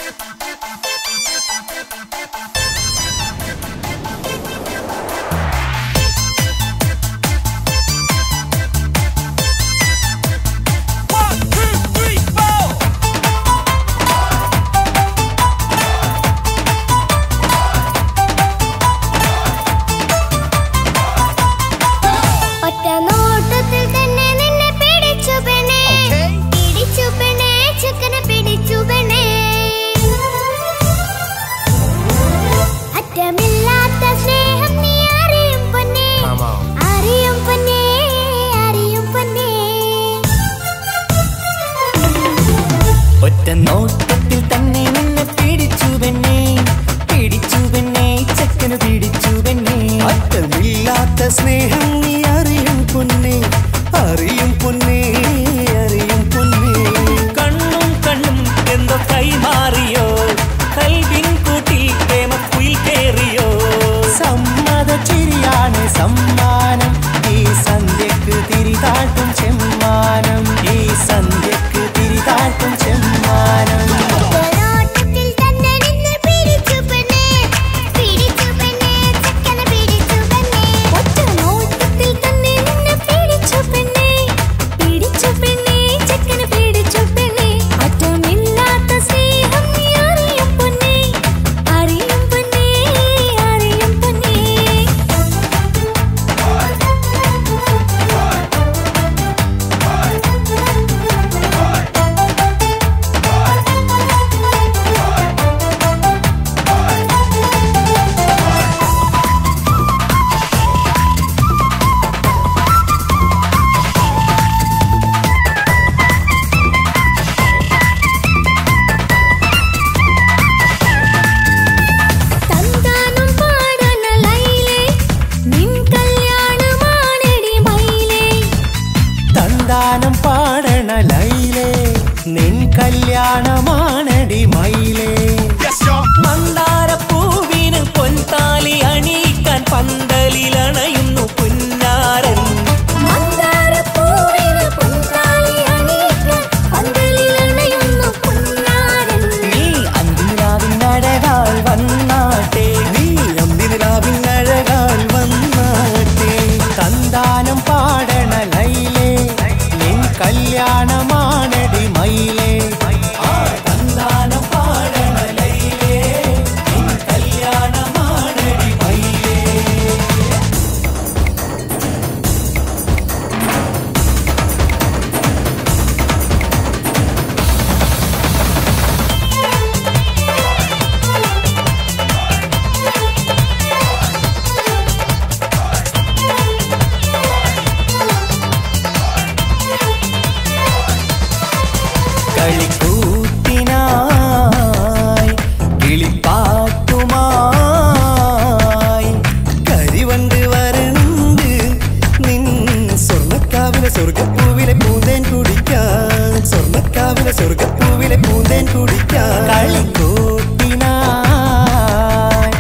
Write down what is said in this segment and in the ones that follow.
ഒറ്റ നോട്ടത്തിൽ തന്നെ നിന്നെ പിടിച്ചു പെണ്ണേ പിടിച്ചു പെണ്ണേ ചെക്കനെ പിടിച്ചു പെണ്ണേ അറ്റമില്ലാത്ത സ്നേഹം നീ അറിയും പൊന്നേ അറിയും പൊന്നേ അറിയും പൊന്നേ ഒറ്റ നോട്ടത്തിൽ തന്നെ നിന്നെ പിടിച്ചു പെണ്ണേ പിടിച്ചു പെണ്ണേ ചെക്കന് പിടിച്ചു പെണ്ണേ അറ്റമില്ലാത്ത സ്നേഹം നീ അറിയും പൊന്നേ അറിയും പൊന്നേ അറിയും പൊന്നേ കണ്ണും കണ്ണും എന്തോ കൈമാറിയോ കൽവിൻ കൂട്ടിൽ പ്രേമക്കുയിൽ കേറിയോ സമ്മത ചിരിയാണ് സമ്മാനം ഈ സന്ധ്യക്ക് തിരിതാട്ടും ചെമ്മാനം ഈ സന്ധ്യക്ക് തിരിതാട്ടും ചെമ്മാനം ഒറ്റനോട്ടത്തിൽ തന്നെ നിന്നെ പിടിച്ചു പെണ്ണേ പിടിച്ചു പെണ്ണേ ചെക്കനെ പിടിച്ചു പെണ്ണേ ഒറ്റനോട്ടത്തിൽ തന്നെ നിന്നെ പിടിച്ചു പെണ്ണേ പിടിച്ചു പെണ്ണേ ചെക്കനെ പിടിച്ചു പെണ്ണേ അറ്റമില്ലാത്ത സ്നേഹം നീ അറിയും പൊന്നേ അറിയും പൊന്നേ അറിയും പൊന്നേ തന്താനം പാടണ ലൈലേ നിൻ കല്യാണമാണെടി മൈലേ തന്താനം പാടണ ലൈലേ നിൻ കല്യാണമാണടി മയിലേ മന്ദാരപ്പൂവിന് പൊൻതാലി അണിയിക്കാൻ പന്തലിലണയുന്നു പുന്നാരൻ മന്ദാരപ്പൂവിന് പൊൻതാലി അണിയിക്കാൻ പന്തലിലണയുന്നു പൊന്നാരൻ. നീ അന്തിരാവിനഴകാൽ വന്നാട്ടെ നീ അന്തിനിലാവിനഴകാൽ വന്നാട്ടെ തന്താനം പാടണ ലൈലേ നിൻ കല്യാണമാണടി മയിലേ ആ തന്താനം പാടണ ലൈലേ നിൻ കല്യാണമാണടി മയിലേ കളിക്കൂത്തിനായി കിളിപ്പാട്ടുമായി കരിവണ്ട് വരണ്ട് നിൻ സ്വർണ്ണക്കാവിലെ സ്വർഗപ്പൂവിലെ പൂന്തേൻ കുടിക്കാൻ സ്വർണ്ണക്കാവിലെ സ്വർഗപ്പൂവിലെ പൂന്തേൻ കുടിക്കാൻ കളിക്കൂത്തിനായി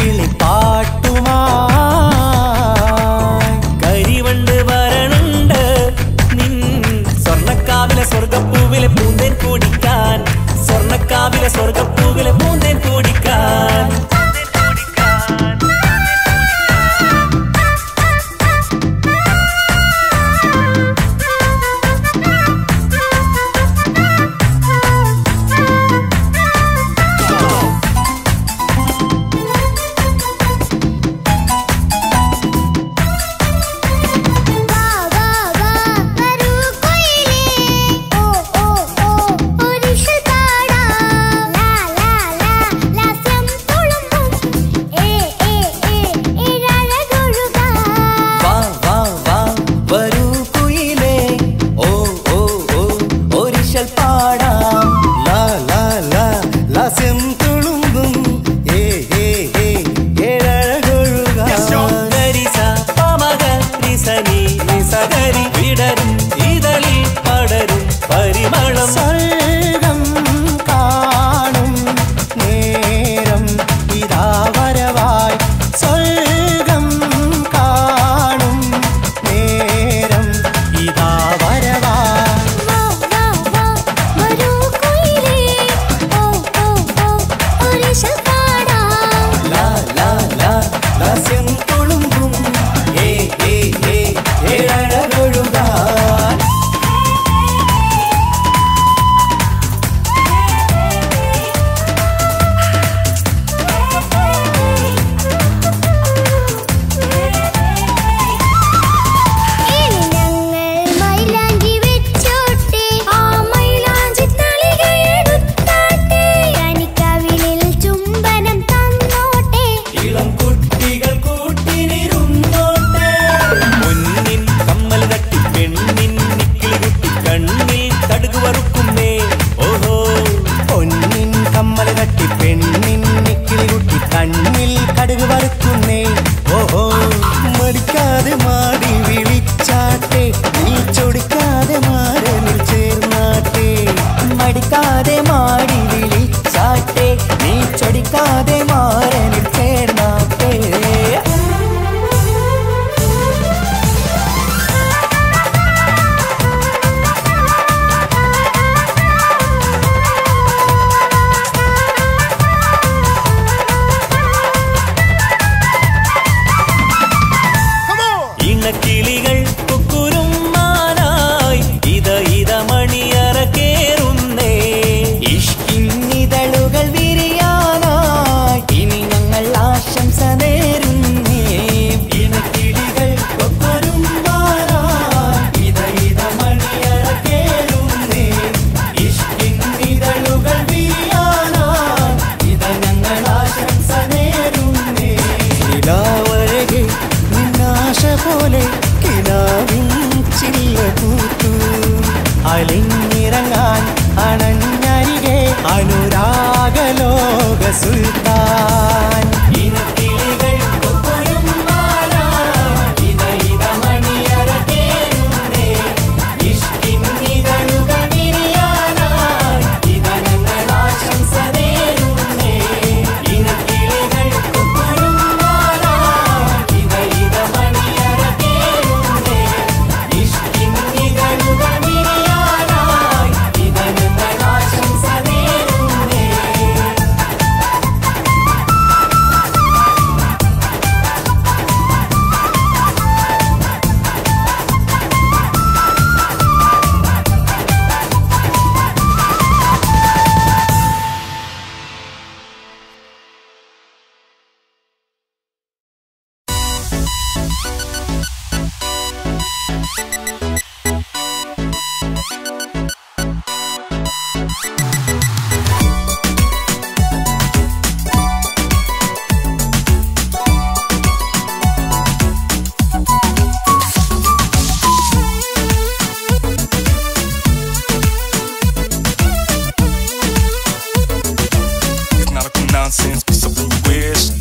കിളിപ്പാട്ടുമായി കരിവണ്ട് വരണുണ്ട് നിൻ സ്വർണ്ണക്കാവിലെ സ്വർഗപ്പൂവിലെ പൂന്തേൻ കുടിക്കാൻ സ്വർണ്ണക്കാവിലെ സ്വർഗപ്പൂവിലെ പൂന്തേൻ കുടിക്കാൻ ആ അനുരാഗലോക സുൽത്താൻ ഇനക്കിളികൾ കൊക്കൊരും മാല ഇത ഇത മണിയറ കേറുന്നേ ഇഷ്കിൻ ഇതളുകൾ വിരിയാനായി ഇത ഞങ്ങൾ ആശംസ നേരുന്നേ ഇനക്കിളികൾ കൊക്കൊരും മാല ഇത ഇത മണിയറ കേറുന്നേ ഇഷ്കിൻ ഇതളുകൾ വിരിയാനായി ഇത ഞങ്ങൾ ആശംസ നേരുന്നേ It's not a nonsense, be something you wish.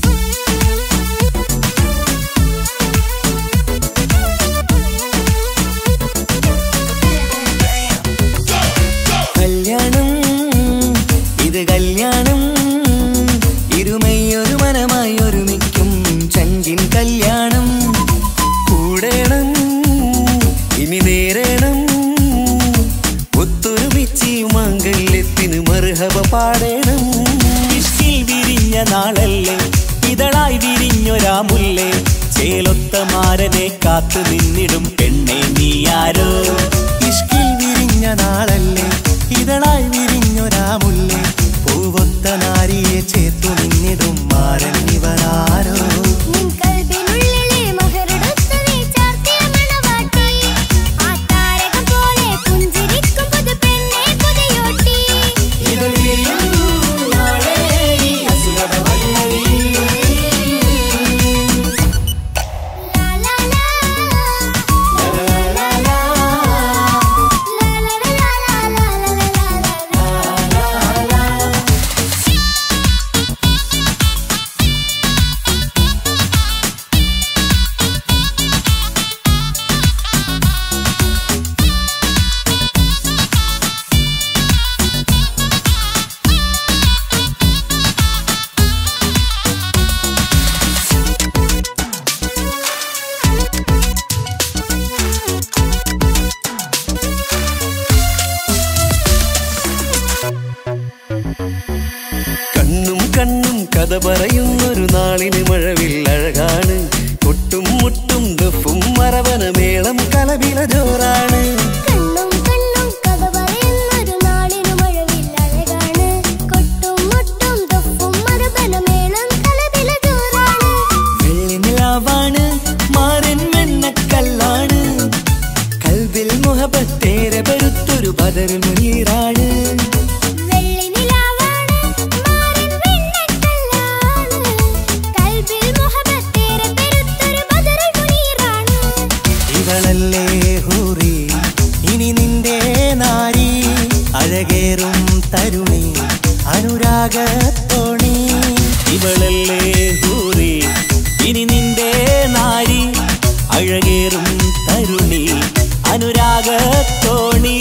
കല്യാണം ഇത് കല്യാണം ഇരുമയൊരു മനമായി ഒരുമിക്കും ചങ്കിൻ കല്യാണം കൂടേണം ഇനി നേരേണം ഒത്തൊരുമിച്ച് ഈ മാംഗല്യത്തിന് മർഹബ പാടേണം ഇഷ്കിൽ വിരിഞ്ഞ നാളല്ലേ ഇതളായി വിരിഞ്ഞൊരാ മുല്ലേ ചേലൊത്ത മാരനെ കാത്തു നിന്നിടും പെണ്ണെ നീയാരോ ഇഷ്കിൽ വിരിഞ്ഞ നാളല്ലേ ഇതളായി വിരിഞ്ഞൊരാ മുല്ലേ പൂവൊത്ത നാരിയെ ചേർത്തു നിന്നിടും മാരൻ ഇവരാരോ നിൻ കൽബിനുള്ളിലെ മഹറുടുത്ത് നീ ചാർത്തിയ മണവാട്ടി ആ താരകം പോലെ പുഞ്ചിരിക്കും പുതുപെണ്ണെ പുതിയോട്ടി ലാ ലാ ലാ ലാ ലാ ലാ ലാ ലാ ലാ ലാ ലാ കണ്ണും കണ്ണും കഥ പറയുന്നൊരു നാളിന് മഴവിൽ അഴകാണ് കൊട്ടും മുട്ടും ദഫും മറവന മേളം കലവില ജോറാണ് കണ്ണും കണ്ണും കഥ പറയുന്നൊരു നാളിനു മഴവിൽ അഴകാണ് കൊട്ടും മുട്ടും ദഫും മരബനമേളം കലപില ജോറാണ് വെള്ളിനിലാവാണ് മാരൻ വെണ്ണക്കല്ലാണ് കൽവിൽ മുഹബത്തേരെ പെരുത്തൊരു ബദർ മുനീറാണ് വെള്ളി നിലാവാണ് മാറിൻ വെണ്ണക്കല്ലാണ് കൽബിൽ മുഹബത്തേറെ പെരുത്തൊരു ബദറുൽ മുനീറാണ് ഇവളല്ലേ ഹൂറി ഇനി നിന്റെ നാരി അഴകേറും തരുണി അനുരാഗത്തോണി ഇവളല്ലേ ഹൂറി ഇനി നിന്റെ നാരി അഴകേറും തരുണി അനുരാഗത്തോണി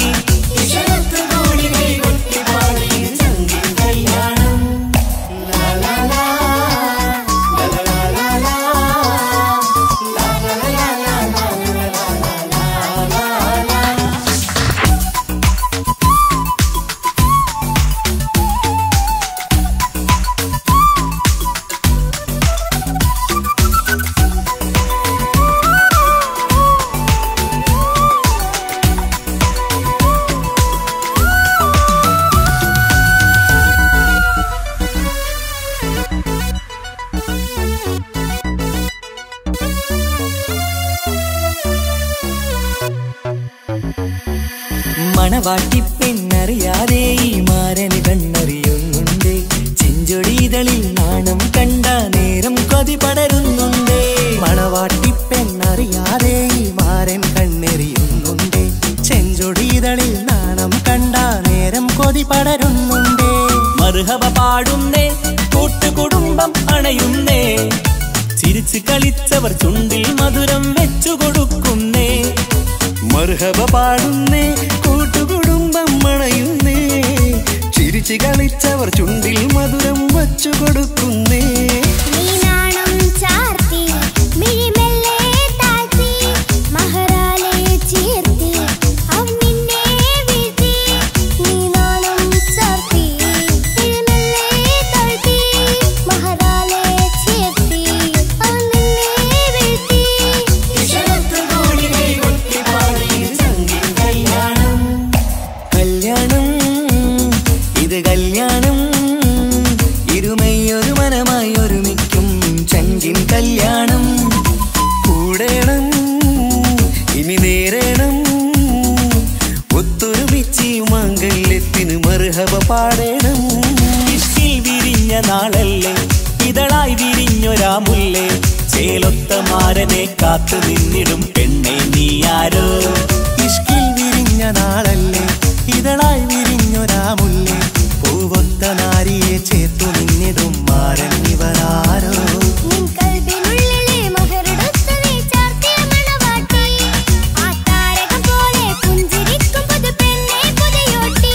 മണവാട്ടി പെണ്ണറിയാതെ ഈ മാരന് കണ്ണറിയുന്നുണ്ട് ചെഞ്ചൊടിതളിൽ നാണം കണ്ട നേരം കൊതി പടരുന്നുണ്ട് മണവാട്ടി പെണ്ണറിയാതെ ഈ മാരൻ കണ്ണെറിയുന്നുണ്ട് ചെഞ്ചൊടിതളിൽ നാണം കണ്ട നേരം കൊതി പടരുന്നുണ്ട് മറുഹബ പാടുന്നേ കൂട്ടുകുടുംബം അണയുന്നേ ചിരിച്ചു കളിച്ചവർ ചുണ്ടിൽ മധുരം വെച്ചു കൊടുക്കുന്നേ മർഹബ പാടുന്നേ കൂട്ടുകുടുംബം മണയുന്നേ ചിരിച്ചു കളിച്ചവർ ചുണ്ടിൽ മധുരം വച്ചു കൊടുക്കുന്നേ നീനാണം ചാർത്തി മിഴിമെല്ലെ താഴ്ത്തി മഹറാലെ ചേർത്തി അവൻ നിന്നെ വീഴ്ത്തി നീനാണം ചാർത്തി മിഴിമെല്ലെ താഴ്ത്തി മഹറാലെ ചേർത്തി അവൻ നിന്നെ വീഴ്ത്തി കല്യാണം ഇത് കല്യാണം ഇരുമയൊരു മനമായി ഒരുമിക്കും ചങ്കിൻ കല്യാണം കൂടേണം ഇനി നേരേണം ഒത്തൊരുമിച്ച് മാംഗല്യത്തിന് മറുഹബ പാടേണം ഇഷ്കിൽ വിരിഞ്ഞ നാളല്ലേ ഇതളായി വിരിഞ്ഞൊരാ മുല്ലേ ചേലൊത്ത മാരനെ കാത്തു നിന്നിടും പെണ്ണെ നീയാരോ ഇഷ്കിൽ വിരിഞ്ഞ നാളല്ലേ ഇതളായി വിരിഞ്ഞൊരാമുല്ലേ പൂവൊത്ത നാരിയെ ചേർത്തു നിന്നിടും മാരൻ ഇവരാരോ നിൻ കൽബിനുള്ളിലെ മഹറുടുത്ത് നീ ചാർത്തിയ മണവാട്ടി ആ താരകം പോലെ പുഞ്ചിരിക്കും പുതുപെണ്ണെ പുതിയോട്ടി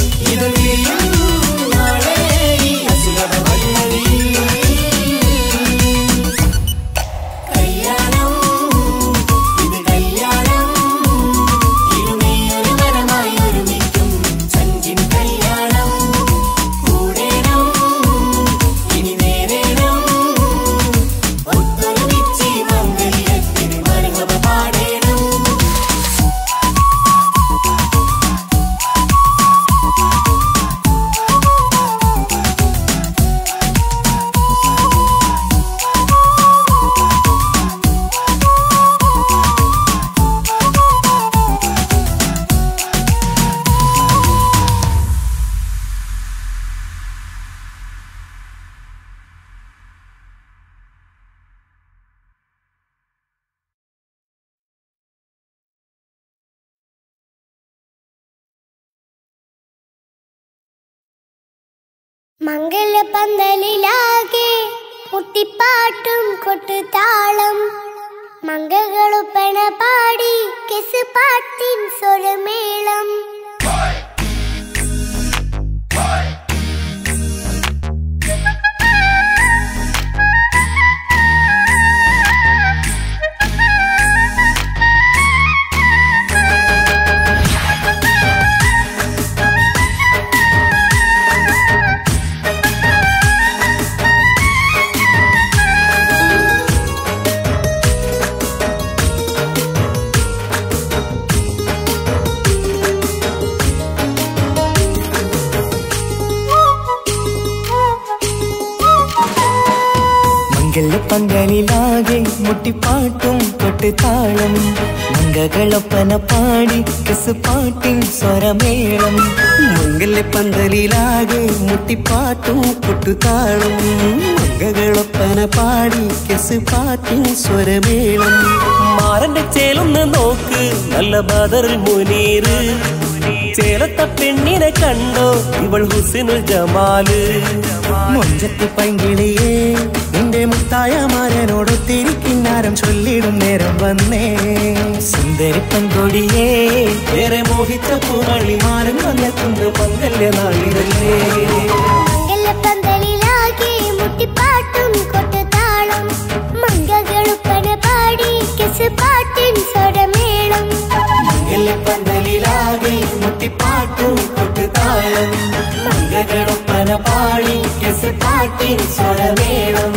മംഗലപന്തലിലാകെ മുട്ടിപ്പാട്ടും കൊട്ടുതാളം മംഗകളുപ്പണ പാടി കെസ് പാട്ടിൻ സ്വരമേളം മംഗലപ്പന്തലിലാകെ മുട്ടിപ്പാട്ടും കൊട്ടുതാളം മംഗകളൊപ്പന പാടി കെസ് പാട്ടിൻ സ്വരമേളം മംഗലപ്പന്തലിലാകെ മുട്ടിപ്പാട്ടും കൊട്ടുതാളം മംഗകളൊപ്പന പാടി കെസ് പാട്ടിൻ സ്വരമേളം മാറന്റെ ചേലൊന്ന് നോക്ക് നല്ല ബദറിൽ മുനീറ് ചേലത്ത പെണ്ണിനെ കണ്ടോ ഇവൾ ഹുസിനുൽ ജമാല് മൊഞ്ചത്തി പൈങ്കിളിയേ നിന്റെ മുത്തായ മാരനോടൊത്തിരി കിന്നാരം ചൊല്ലിടും നേരം വന്നേ സുന്ദരി പെൺകൊടിയേ ഏറെ മോഹിച്ച പൂമണിമാരൻ വന്നെത്തുന്ന പങ്കല്യ നാളിതല്ലേ മംഗലപന്തലിലാകെ മുട്ടിപ്പാട്ടും കൊട്ടുതാളം മംഗകളുപ്പണ പാടി കെസ് പാട്ടിൻ സ്വരമേളം പന്തലിലാകെ മുട്ടിപ്പാട്ടും കൊട്ടുതാളം മംഗളൊപ്പന പാടി കെസ് പാട്ടിൻ സ്വരമേളം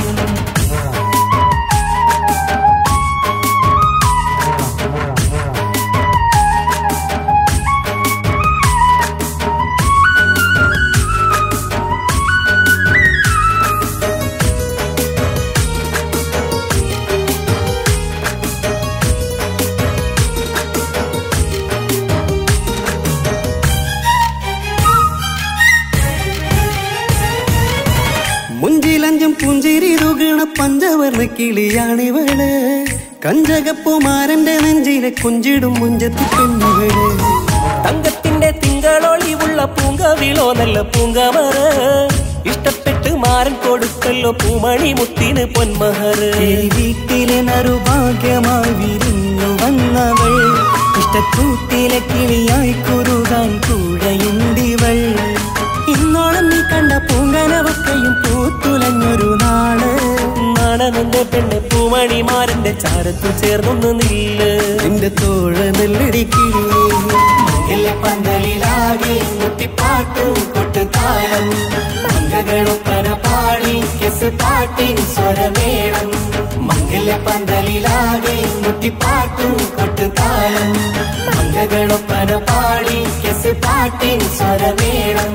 മുഞ്ചിലഞ്ചും പുഞ്ചിരി തുകണ പഞ്ചവർണ്ണ കിളിയാണിവള് കഞ്ചകപ്പുമാരന്റെ നെഞ്ചിലെ കുഞ്ചിടും മുഞ്ചത്തി പെണ്ണുകള് തങ്കത്തിന്റെ തിങ്കളൊളിവുള്ള പൂങ്കവിളോ നല്ല പൂങ്കമറ് ഇഷ്ടപ്പെട്ട് മാരൻ കൊടുക്കല്ലോ പൂമണി മുത്തിന് പൊന്മഹർ വീട്ടിലെ നറുഭാഗ്യമായി വിരിഞ്ഞു വന്നവൾ ഇഷ്ടക്കൂട്ടിലെ കിളിയായി കുറുകാൻ കൂഴയുണ്ടിവൾ ഇന്നോളം നീ കണ്ട പൂങ്കനവക്കയും പൂത്തുലഞ്ഞൊരു നാള് നാണനന്റെ പെണ്ണ് പൂമണിമാരന്റെ ചാരത്തു ചേർന്നൊന്ന് നില്ല് നിന്റെ തോഴ നെല്ലടിക്കില്ലേ പന്തലിലാകെ മുട്ടിപ്പാട്ടും കൊട്ടുതാളം മംഗകളൊപ്പന പാടി കെസ് പാട്ടിൻ സ്വരമേളം മംഗല പന്തലിലാകെ മുട്ടിപ്പാട്ടും കൊട്ടുതാളം മംഗകളൊപ്പന പാടി കെസ് പാട്ടിൻ സ്വരമേളം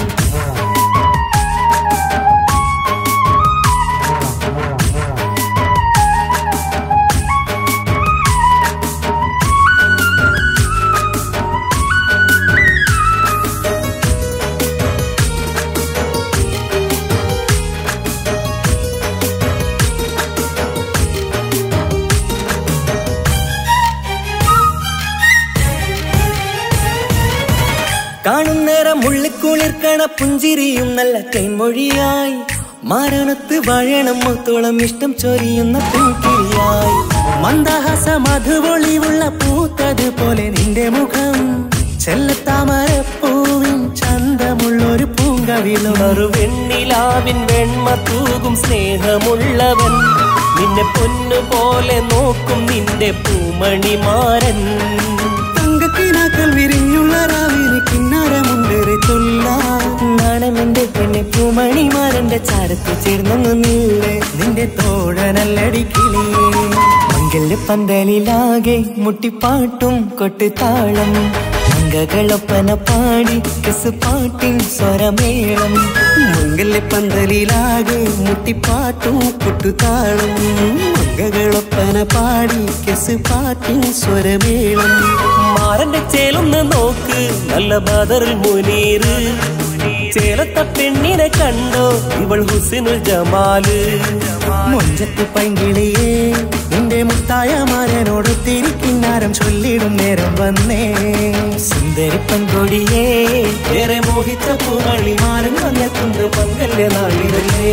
കാണും നേരം ഉള്ളിക്കുളിർക്കണ പുഞ്ചിരിയും നല്ല കൈമൊഴിയായി മാരണത്ത് വാഴണം മുത്തോളം ഇഷ്ടം ചൊരിയുന്ന പൂക്കിരിയായി മന്ദഹാസ മധുപൊളിവുള്ള പൂത്തതുപോലെ നിന്റെ മുഖം ചെല്ലത്താമരപ്പൂവിൻ ചന്തമുള്ളൊരു പൂങ്കവിളും വെണ്ണിലാവിൻ വെണ്മ തൂകും സ്നേഹമുള്ളവൻ നിന്നെ പൊന്നുപോലെ നോക്കും നിന്റെ പൂമണിമാരൻ തങ്കത്തിനാക്കൾ വിരിഞ്ഞുള്ള രാവിലെ കിന്നാരമുണ്ടേറെ നാണമെന്റെ പെണ്ണെ പൂമണിമാരന്റെ ചാരത്ത് ചേർന്നൊന്നു നില്ലേ നിന്റെ തോഴനല്ലടിക്കിളിയേ മംഗല്യ പന്തലിലാകെ മുട്ടിപ്പാട്ടും കൊട്ടുതാളം മംഗകളൊപ്പന പാടി കസ് പാട്ടിൻ സ്വരമേളം മംഗല്യ പന്തലിലാകെ മുട്ടിപ്പാട്ടും കൊട്ടുതാളം മംഗകളൊപ്പന പാടി കസ് പാട്ടിൻ സ്വരമേളം മാറന്റെ ചേലൊന്ന് നോക്ക് നല്ല ബദറിൽ മുനീറ് ചേലത്ത പെണ്ണിനെ കണ്ടോ ഇവൾ ഹുസിനുൽ ജമാല് മുഞ്ചത്ത് പൈങ്കിളിയേ നിന്റെ മുത്തായ മാരനോട് തിരിക്കിന്നാരം ചൊല്ലിടും നേരം വന്നേ സുന്ദരി പെൺകൊടിയേ ഏറെ മോഹിച്ച പൂമണി മാരൻ വന്നെത്തുന്ന പങ്കല്യ നാളിതല്ലേ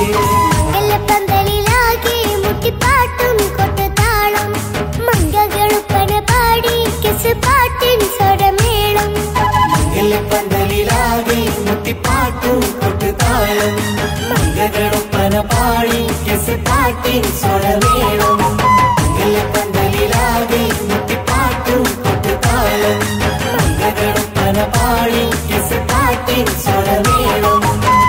മംഗലപ്പന്തലിലാകെ മുട്ടിപ്പാട്ടും കൊട്ടുതാളം മംഗകളുപ്പന പാടി കിസ് പാട്ടിൻ സ്വരമേളം പന്തലിലാകെ മുട്ടിപ്പാട്ടും കൊട്ടുതാളം മംഗകളൊപ്പന പാടി കെസ് പാട്ടിൻ സ്വരമേളം പന്തലിലാകെ മുട്ടിപ്പാട്ടും കൊട്ടുതാളം മംഗകളൊപ്പന പാടി കെസ് പാട്ടിൻ സ്വരമേളം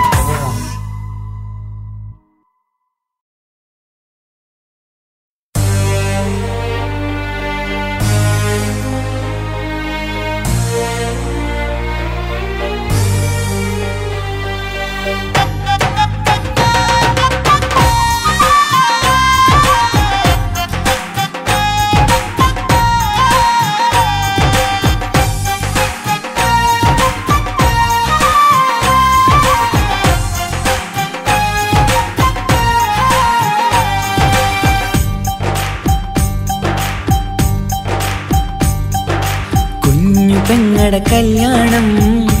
കുഞ്ഞു പെങ്ങടെ കല്യാണം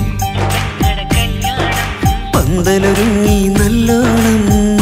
പന്തലൊരുങ്ങി നല്ലോണം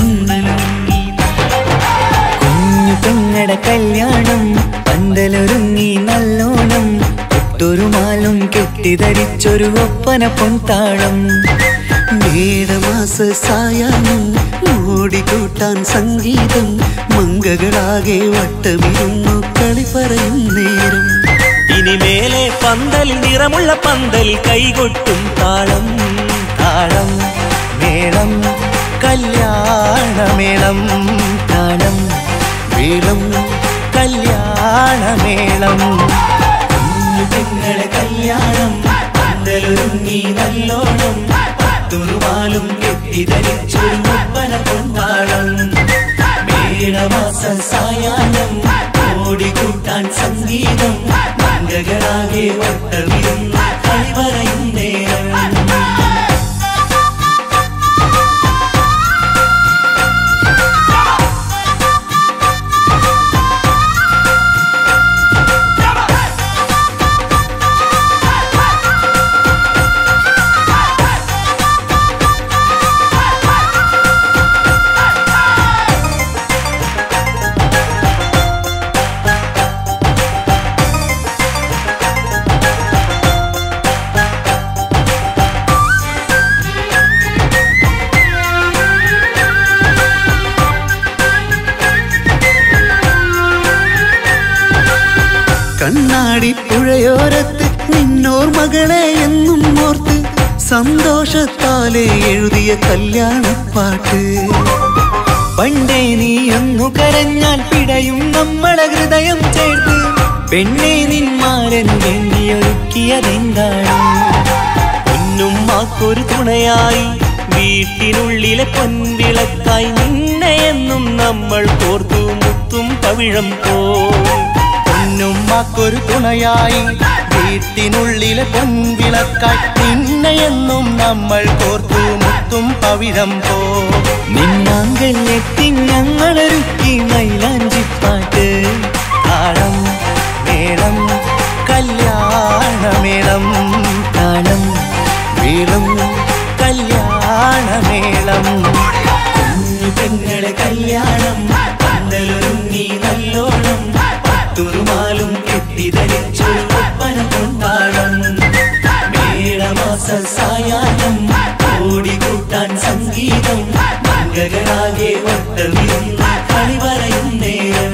കുഞ്ഞു പെങ്ങടെ കല്യാണം പന്തലൊരുങ്ങി നല്ലോണം ഒട്ടൊരു മാലും കെട്ടിധരിച്ചൊരു ഒപ്പന പൊൻതാളം മേടമാസ സായാഹ്നം ഓടിക്കൂട്ടാൻ സംഗീതം മംഗകളാകെ വട്ടമിരുന്നു കളി പറയും നേരം ഇനിമേലെ പന്തലിൽ നിറമുള്ള പന്തലിൽ കൈകൊട്ടും താളം താളം മേളം കല്യാണമേളം താളം വീളം കല്യാണമേളം കുഞ്ഞുങ്ങളെ കല്യാണം പന്തലൊരുങ്ങി നല്ലോണം പത്തുറുമാലും കെട്ടിധരിച്ചൊരു മുപ്പന പൊന്നാളം മേടമാസ സായാഹ്നം ഓടിക്കൂട്ടാൻ സംഗീതം മംഗകളാകെ വട്ടമിരുന്ന് കളി പറയും നേരം മംഗലപ്പന്തലിലാകെ കണ്ണാടിപ്പുഴയോരത്ത് നിന്നോർ മകളെ എന്നും ഓർത്ത് സന്തോഷത്താലെ എഴുതിയ കല്യാണപ്പാട്ട് പണ്ടേ നീ ഒന്നു കരഞ്ഞാൽ പിടയും നമ്മളെ ഹൃദയം ചേർത്ത് പെണ്ണെ നിന്മാരൻ വേണ്ടിയൊരുക്കിയതെന്താണ് പൊന്നുമ്മാക്കൊരു തുണയായി വീട്ടിനുള്ളിലെ പൊൻവിളക്കായി നിന്നെ എന്നും നമ്മൾ കോർത്തു മുത്തും പവിഴം പോ പൊന്നുമ്മക്കൊരു തുണയായി വീട്ടിനുള്ളിലെ പൊൻവിളക്കായി നിന്നെയെന്നും നമ്മൾ കോർത്തു മുത്തും പവിഴം പോ നിന്നാങ്കൾ എത്തി ഞങ്ങളൊരുക്കി മൈലാഞ്ചിപ്പാട്ട് താളം മേളം കല്യാണമേളം താളം വീളം കല്യാണമേളം കുഞ്ഞു പെങ്ങളെ കല്യാണം പന്തലൊരുങ്ങി നല്ലോണം പത്തുറുമാലും കെട്ടിധരിച്ചൊരു ഒപ്പന കൊണ്ടാടം മേളമാസ സായാഹ്നം ഓടിക്കൂട്ടാൻ സംഗീതം മംഗകളാകെ വട്ടമിരുന്ന് കളി പറയും നേരം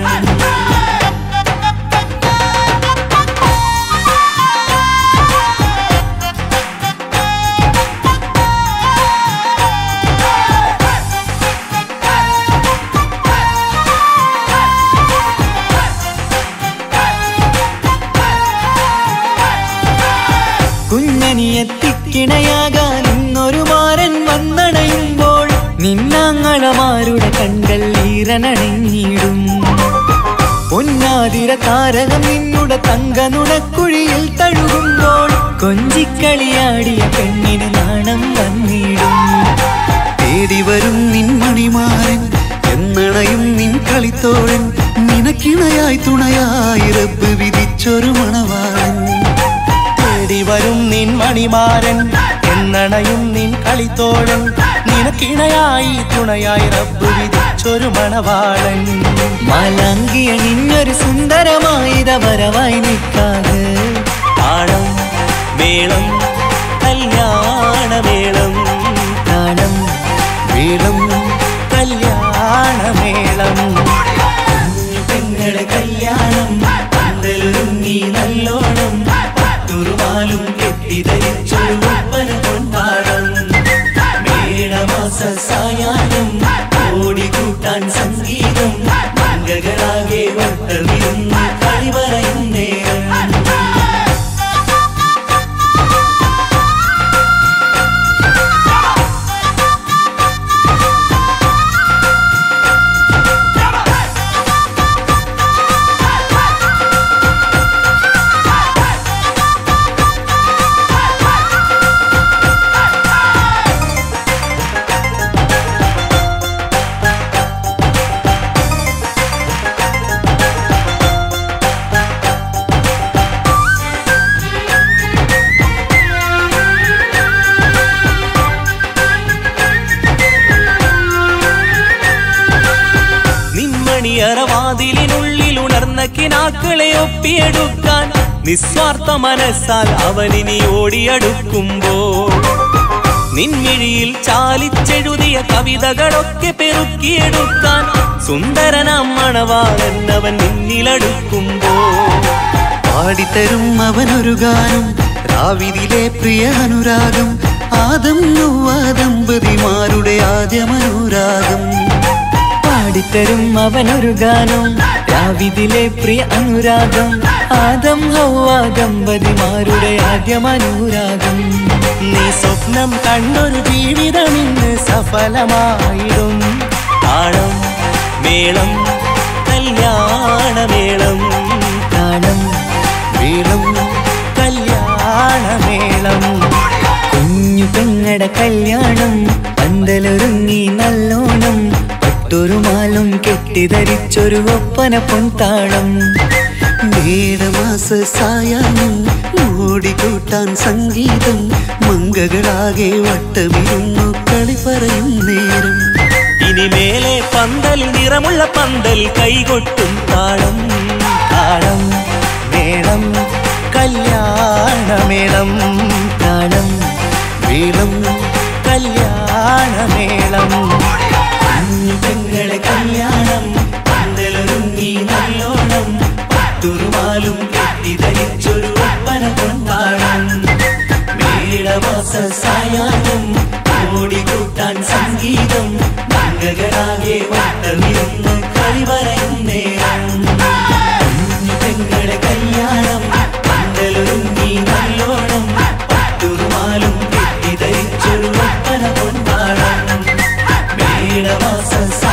കുഞ്ഞനിയെത്തിക്കിണയാകാൻ ഇന്നൊരു മാരൻ വന്നണയുമ്പോൾ നിന്നാങ്ങളമാരുടെ കൺകൾ ഈറനണങ്ങിയിടും പൊന്നാതിര താരകം നിന്നുടെ തങ്ക നുണക്കുഴിയിൽ തഴുകുമ്പോൾ കൊഞ്ചിക്കളിയാടിയ പെണ്ണിന് നാണം വന്നിടും തേടി വരും നിൻ മണിമാരൻ എന്നണയും നിൻ കളിത്തോഴൻ നിനക്കിണയായി തുണയായി റബ്ബ് വിധിച്ചൊരു മണവാളൻ തേടി വരും നിൻ മണിമാരൻ എന്നണയും നിൻ കളിത്തോഴൻ നിനക്കിണയായി തുണയായി റബ്ബ് വിധിച്ചൊരു മണവാളൻ മാലാങ്കിയ നിന്നൊരു സുന്ദരമായിത വരവായി നിൽക്കാതെ താളം മേളം കല്യാണമേളം താളം വീളം കല്യാണമേളം പെങ്ങളെ കല്യാണം പന്തലൊരുങ്ങി നല്ലോണം പത്തുറുമാലും കെട്ടിധരിച്ചൊരു ഒപ്പന കൊണ്ടാടം മേടമാസ സായാഹ്നം ഓടിക്കൂട്ടാൻ സംഗീതം മംഗകളാകെ വട്ടമിരുന്ന് കളി പറയും നേരം നിന്മണിയറവാതിലിനുള്ളിൽ ഉണർന്ന കിനാക്കളെ ഒപ്പിയെടുക്കാൻ നിസ്വാർത്ഥ മനസ്സാൽ അവനിനി ഓടിയടുക്കുമ്പോൾ നിൻമിഴിയിൽ ചാലിച്ചെഴുതിയ കവിതകളൊക്കെ പെറുക്കിയെടുക്കാൻ സുന്ദരനാം മണവാളൻ അവൻ നിന്നിലടുക്കുമ്പോൾ പാടിത്തരും അവനൊരു ഗാനം രാവിതിലെ പ്രിയ അനുരാഗം ആദം നൊവ്വ ദമ്പതിമാരുടെ ആദ്യമനുരാഗം പാടിത്തരും അവനൊരു ഗാനം രാവിതിലെ പ്രിയ അനുരാഗം ആദം ഹൗവ ദമ്പതിമാരുടെ ആദ്യമനുരാഗം നീ സ്വപ്നം കണ്ടൊരു ജീവിതം ഇന്ന് സഫലമായിടും താളം മേളം കല്യാണമേളം താളം വീളം കല്യാണമേളം കുഞ്ഞു പെങ്ങട കല്യാണം പന്തലൊരുങ്ങി നല്ലോണം പട്ടൊരു മാലും കെട്ടിധരിച്ചൊരു ഒപ്പന പൊൻതാളം മേടമാസ സായാഹ്നം ഓടിക്കൂട്ടാൻ സംഗീതം മംഗകളാകെ വട്ടമിരുന്നു കളി പറയും നേരം ഇനി മേലെ പന്തൽ നിറമുള്ള പന്തൽ കൈകൊട്ടും താളം താളം മേളം കല്യാണമേളം താളം വീളം കല്യാണമേളം കുഞ്ഞു പെങ്ങളെ കല്യാണം പന്തലൊരുങ്ങി നല്ലോണം പത്തുറുമാലും കെട്ടി കെട്ടിധരിച്ചൊരു ഒപ്പന കൊണ്ടാടം മേളമാസ സായാഹ്നം ഓടിക്കൂട്ടാൻ സംഗീതം മംഗകരാകെ വട്ടമിരുന്ന് കളി പറയും നേരം കുഞ്ഞു പെങ്ങളുടെ കല്യാണം പന്തലൊരുങ്ങി നല്ലോണം പട്ടുറുമാലും കെട്ടിധരിച്ചൊരു ഒപ്പന കൊണ്ടാടം മേളമാസ